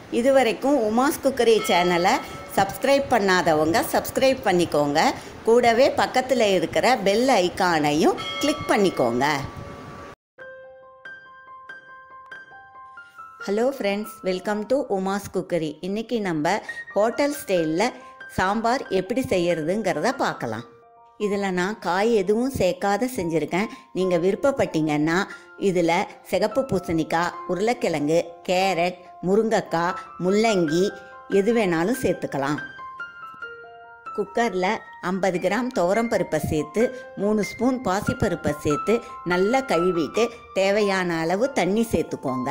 இதுவரைக்கும் உமாஸ் குக்கரி சேனலை சப்ஸ்கிரைப் பண்ணாதவங்க சப்ஸ்கிரைப் பண்ணிக்கோங்க கூடவே பக்கத்தில் இருக்கிற பெல் ஐகானையும் கிளிக் பண்ணிக்கோங்க hello friends welcome to Uma's cookery இன்றைக்கி நம்ம ஹோட்டல் ஸ்டைலில் சாம்பார் எப்படி செய்யறதுங்கிறத பார்க்கலாம் இதில் நான் காய் எதுவும் சேர்க்காத செஞ்சுருக்கேன் நீங்கள் விருப்பப்பட்டீங்கன்னா இதில் சிகப்பு பூசணிக்காய் உருளைக்கிழங்கு கேரட் முருங்கைக்காய் முள்ளங்கி எது வேணாலும் சேர்த்துக்கலாம் குக்கரில் ஐம்பது கிராம் துவரம் பருப்பை சேர்த்து மூணு ஸ்பூன் பாசிப்பருப்பை சேர்த்து நல்லா கழுவிட்டு தேவையான அளவு தண்ணி சேர்த்துக்கோங்க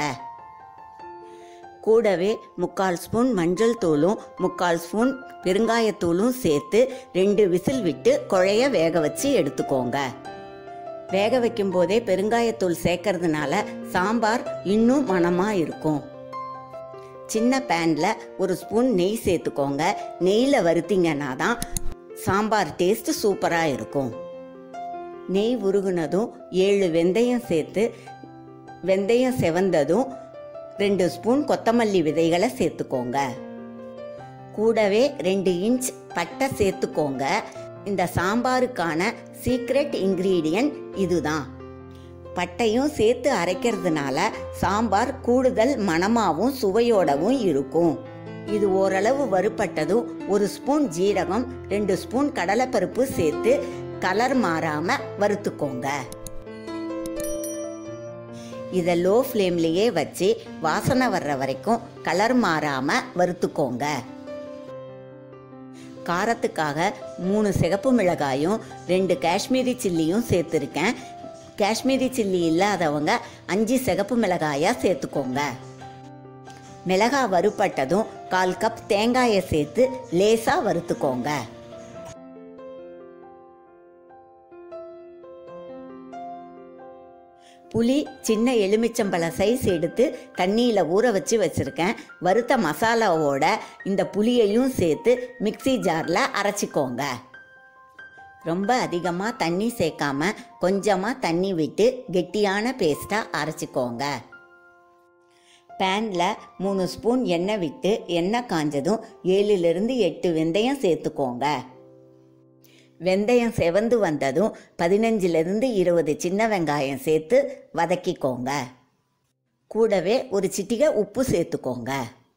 கூடவே முக்கால் ஸ்பூன் மஞ்சள் தூளும் முக்கால் ஸ்பூன் பெருங்காயத்தூளும் சேர்த்து ரெண்டு விசில் விட்டு குழைய வேக வச்சு எடுத்துக்கோங்க வேக வைக்கும் போதே பெருங்காயத்தூள் சேர்க்கறதுனால சாம்பார் இன்னும் மணமாக இருக்கும் சின்ன பேனில் ஒரு ஸ்பூன் நெய் சேர்த்துக்கோங்க நெய்யில் வறுத்தீங்கன்னா தான் சாம்பார் டேஸ்ட் சூப்பராக இருக்கும் நெய் உருகுனதும் ஏழு வெந்தயம் சேர்த்து வெந்தயம் செவந்ததும் ரெண்டு ஸ்பூன் கொத்தமல்லி விதைகளை சேர்த்துக்கோங்க கூடவே ரெண்டு இன்ச் பட்டை சேர்த்துக்கோங்க இந்த சாம்பாருக்கான சீக்ரெட் இன்க்ரீடியன்ட் இதுதான் பட்டையும் சேர்த்து அரைக்கிறதுனால சாம்பார் கூடுதல் மணமாகவும் சுவையோடவும் இருக்கும் இது ஓரளவு வறுப்பட்டதும் ஒரு ஸ்பூன் ஜீரகம் ரெண்டு ஸ்பூன் கடலைப்பருப்பு சேர்த்து கலர் மாறாம வறுத்துக்கோங்க இதை லோ ஃப்ளேம்லேயே வச்சு வாசனை வர்ற வரைக்கும் கலர் மாறாமல் வறுத்துக்கோங்க காரத்துக்காக மூணு சிகப்பு மிளகாயும் ரெண்டு காஷ்மீரி சில்லியும் சேர்த்துருக்கேன் காஷ்மீரி சில்லி இல்லாதவங்க அஞ்சு சிகப்பு மிளகாயாக சேர்த்துக்கோங்க மிளகா வறுப்பட்டதும் கால் கப் தேங்காயை சேர்த்து லேசாக வறுத்துக்கோங்க புளி சின்ன எலுமிச்சம்பழ சைஸ் எடுத்து தண்ணியில் ஊற வச்சு வச்சுருக்கேன் வறுத்த மசாலாவோட இந்த புளியையும் சேர்த்து மிக்சி ஜாரில் அரைச்சிக்கோங்க ரொம்ப அதிகமாக தண்ணி சேர்க்காம கொஞ்சமாக தண்ணி விட்டு கெட்டியான பேஸ்ட்டாக அரைச்சிக்கோங்க பேனில் மூணு ஸ்பூன் எண்ணெய் விட்டு எண்ணெய் காஞ்சதும் ஏழுலேருந்து எட்டு வெந்தயம் சேர்த்துக்கோங்க வெந்தயம் செவந்து வந்ததும் பதினஞ்சிலிருந்து இருபது சின்ன வெங்காயம் சேர்த்து வதக்கிக்கோங்க கூடவே ஒரு சிட்டிகை உப்பு சேர்த்துக்கோங்க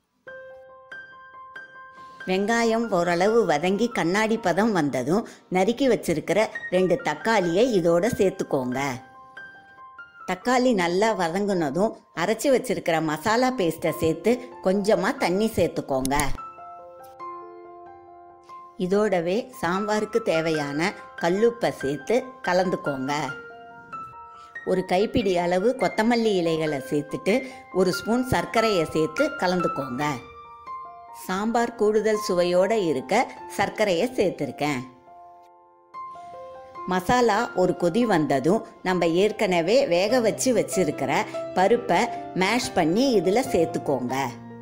வெங்காயம் ஓரளவு வதங்கி கண்ணாடி பதம் வந்ததும் நறுக்கி வச்சிருக்கிற ரெண்டு தக்காளியை இதோட சேர்த்துக்கோங்க தக்காளி நல்லா வதங்குனதும் அரைச்சி வச்சிருக்கிற மசாலா பேஸ்ட்டை சேர்த்து கொஞ்சமாக தண்ணி சேர்த்துக்கோங்க இதோடவே சாம்பாருக்கு தேவையான கல்லுப்பை சேர்த்து கலந்துக்கோங்க ஒரு கைப்பிடி அளவு கொத்தமல்லி இலைகளை சேர்த்துட்டு ஒரு ஸ்பூன் சர்க்கரையை சேர்த்து கலந்துக்கோங்க சாம்பார் கூடுதல் சுவையோடு இருக்க சர்க்கரையை சேர்த்துருக்கேன் மசாலா ஒரு கொதி வந்ததும் நம்ம ஏற்கனவே வேக வச்சு வச்சிருக்கிற பருப்பை மேஷ் பண்ணி இதில் சேர்த்துக்கோங்க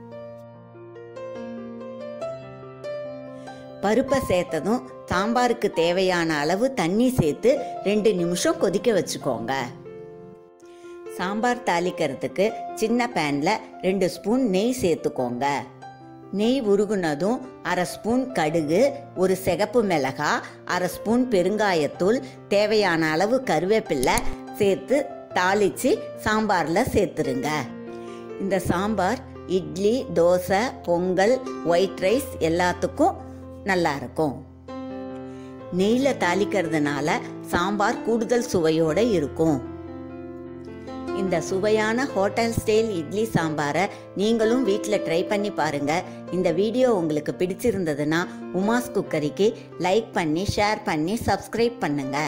பருப்பை சேர்த்ததும் சாம்பாருக்கு தேவையான அளவு தண்ணி சேர்த்து ரெண்டு நிமிஷம் கொதிக்க வச்சுக்கோங்க சாம்பார் தாளிக்கிறதுக்கு சின்ன பேனில் ரெண்டு ஸ்பூன் நெய் சேர்த்துக்கோங்க நெய் உருகுனதும் அரை ஸ்பூன் கடுகு ஒரு சிகப்பு மிளகா அரை ஸ்பூன் பெருங்காயத்தூள் தேவையான அளவு கருவேப்பில்லை சேர்த்து தாளித்து சாம்பாரில் சேர்த்துருங்க இந்த சாம்பார் இட்லி தோசை பொங்கல் ஒயிட் ரைஸ் எல்லாத்துக்கும் நல்லா இருக்கும் நெய்யில் தாளிக்கிறதுனால சாம்பார் கூடுதல் சுவையோடு இருக்கும் இந்த சுவையான ஹோட்டல் ஸ்டைல் இட்லி சாம்பாரை நீங்களும் வீட்டில் ட்ரை பண்ணி பாருங்கள் இந்த வீடியோ உங்களுக்கு பிடிச்சிருந்ததுன்னா உமாஸ் குக்கரிக்கு லைக் பண்ணி ஷேர் பண்ணி சப்ஸ்கிரைப் பண்ணுங்கள்